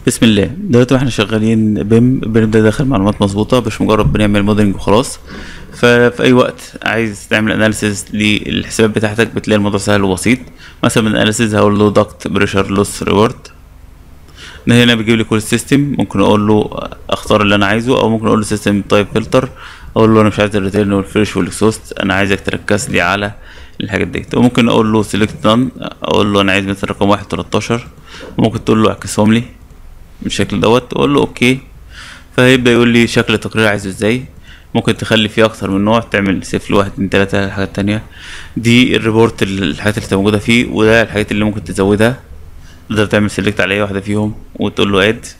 بسم الله دلوقتي واحنا شغالين بيم بنبدا ندخل معلومات مظبوطه مش مجرد بنعمل موديلنج وخلاص ففي اي وقت عايز تعمل اناليسيز للحسابات بتاعتك بتلاقي الموضوع سهل وبسيط مثلا من اناليسيز هقول له دكت بريشر لوس ريورد هنا بيجيب لي كل سيستم ممكن اقول له اختار اللي انا عايزه او ممكن اقول له سيستم تايب فلتر اقول له انا مش عايز الريتيرن والفريش والاكسوست انا عايزك تركز لي على الحاجات ديت وممكن اقول له سيلكت نون اقول له انا عايز مثلا رقم واحد 13 وممكن تقول له اعكسهم لي بالشكل دوت اقول له اوكي فهيبدا يقول لي شكل التقرير عايزه ازاي ممكن تخلي فيه اكتر من نوع تعمل صفر واحد اتنين تلاتة حاجات تانية دي الريبورت الحاجات اللي موجودة فيه وده الحاجات اللي ممكن تزودها تقدر تعمل سيلكت على اي واحدة فيهم وتقول له اد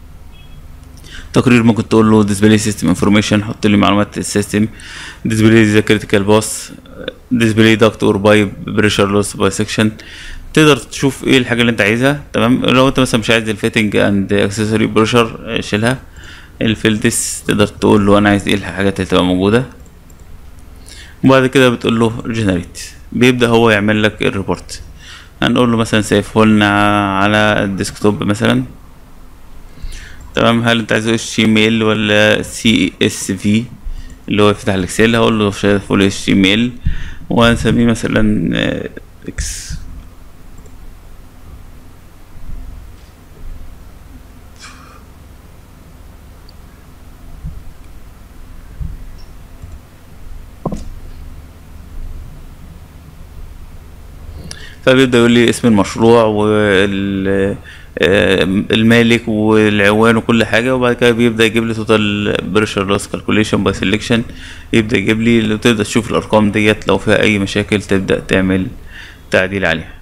تقرير ممكن تقول له ديسبلاي سيستم انفورميشن حط لي معلومات السيستم ديسبلاي ذا كريتيكال باس ديسبلاي داكت اور باي بريشر لوس باي سكشن تقدر تشوف ايه الحاجه اللي انت عايزها تمام لو انت مثلا مش عايز الفيتنج اند اكسسوري بريشر شيلها الفيلدس تقدر تقول له انا عايز ايه الحاجات اللي تبقى موجوده وبعد كده بتقول له جنريت بيبدا هو يعمل لك الريبورت هنقول له مثلا سيفه لنا على الديسكتوب مثلا تمام هل انت عايزه اتش ام ال ولا سي اس في اللي هو يفتح الاكسل هقول له فول اتش ام ال وهنسميه مثلا اكس فبيبدأ يقول لي اسم المشروع والمالك والعنوان وكل حاجة وبعد كده بيبدأ يجيب لي توتال بريشر لوس كالكوليشن باي سيلكشن يبدأ يجيب لي تقدر تشوف الأرقام ديت لو فيها أي مشاكل تبدأ تعمل تعديل عليها